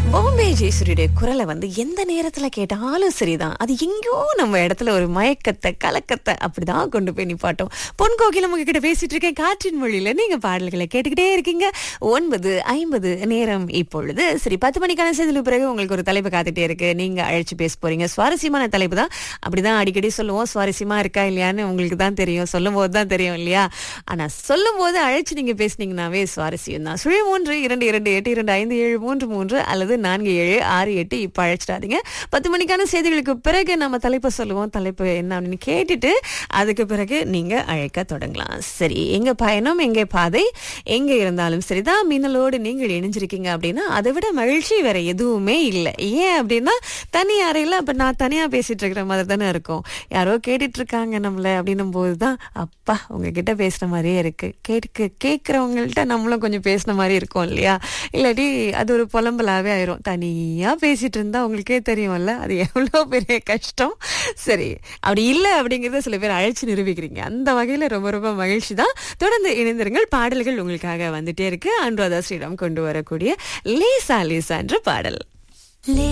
பாம்பே ஜெயசூரியுடைய குரலை வந்து எந்த நேரத்துல கேட்டாலும் சரிதான் அது எங்கேயோ நம்ம இடத்துல ஒரு மயக்கத்தை கலக்கத்தை அப்படிதான் கொண்டு போய் நிப்பாட்டும் பொன் கோகிலம் உங்ககிட்ட பேசிட்டு இருக்கேன் காற்றின் மொழியில நீங்க பாடல்களை கேட்டுக்கிட்டே இருக்கீங்க ஒன்பது ஐம்பது நேரம் இப்பொழுது சரி பத்து மணிக்கான செய்திக்கு பிறகு உங்களுக்கு ஒரு தலைப்பு காத்துட்டே இருக்கு நீங்க அழைச்சு பேச போறீங்க சுவாரஸ்யமான தலைப்பு தான் அப்படிதான் அடிக்கடி சொல்லுவோம் சுவாரஸ்யமா இருக்கா இல்லையான்னு உங்களுக்கு தான் தெரியும் சொல்லும் போது தான் தெரியும் இல்லையா ஆனா சொல்லும் போது அழைச்சு நீங்க பேசுனீங்கன்னாவே சுவாரஸ்யம் தான் சுழி மூன்று இரண்டு இரண்டு எட்டு இரண்டு ஐந்து ஏழு மூன்று மூன்று அல்லது நான்கு ஏழு ஆறு எட்டு இப்ப அழைச்சிடாதீங்க பத்து மணிக்கான செய்திகளுக்கு பிறகு நம்ம தலைப்பை சொல்லுவோம் தலைப்பு என்ன அப்படின்னு கேட்டுட்டு அதுக்கு பிறகு நீங்க அழைக்க தொடங்கலாம் சரி எங்க பயணம் எங்க பாதை எங்க இருந்தாலும் சரிதான் மின்னலோடு நீங்கள் இணைஞ்சிருக்கீங்க அப்படின்னா அதை விட மகிழ்ச்சி வேற எதுவுமே இல்லை ஏன் அப்படின்னா தனி அறையில அப்ப நான் தனியா பேசிட்டு இருக்கிற மாதிரி தானே இருக்கும் யாரோ கேட்டுட்டு இருக்காங்க நம்மள அப்படின்னும் போதுதான் அப்பா உங்ககிட்ட பேசுன மாதிரியே இருக்கு கேட்க கேட்கறவங்கள்ட்ட நம்மளும் கொஞ்சம் பேசின மாதிரி இருக்கும் இல்லையா இல்லாட்டி அது ஒரு புலம்பலாவே ஆயிரும் தனியா பேசிட்டு இருந்தா உங்களுக்கே தெரியும்ல அது எவ்வளவு பெரிய கஷ்டம் சரி அப்படி இல்லை அப்படிங்கறத சில பேர் அழைச்சு நிரூபிக்கிறீங்க அந்த வகையில ரொம்ப ரொம்ப மகிழ்ச்சி தான் தொடர்ந்து இணைந்திருங்கள் பாடல்கள் உங்களுக்காக வந்துட்டே இருக்கு அனுராதா ஸ்ரீராம் கொண்டு வரக்கூடிய லேசா லேசா என்ற பாடல்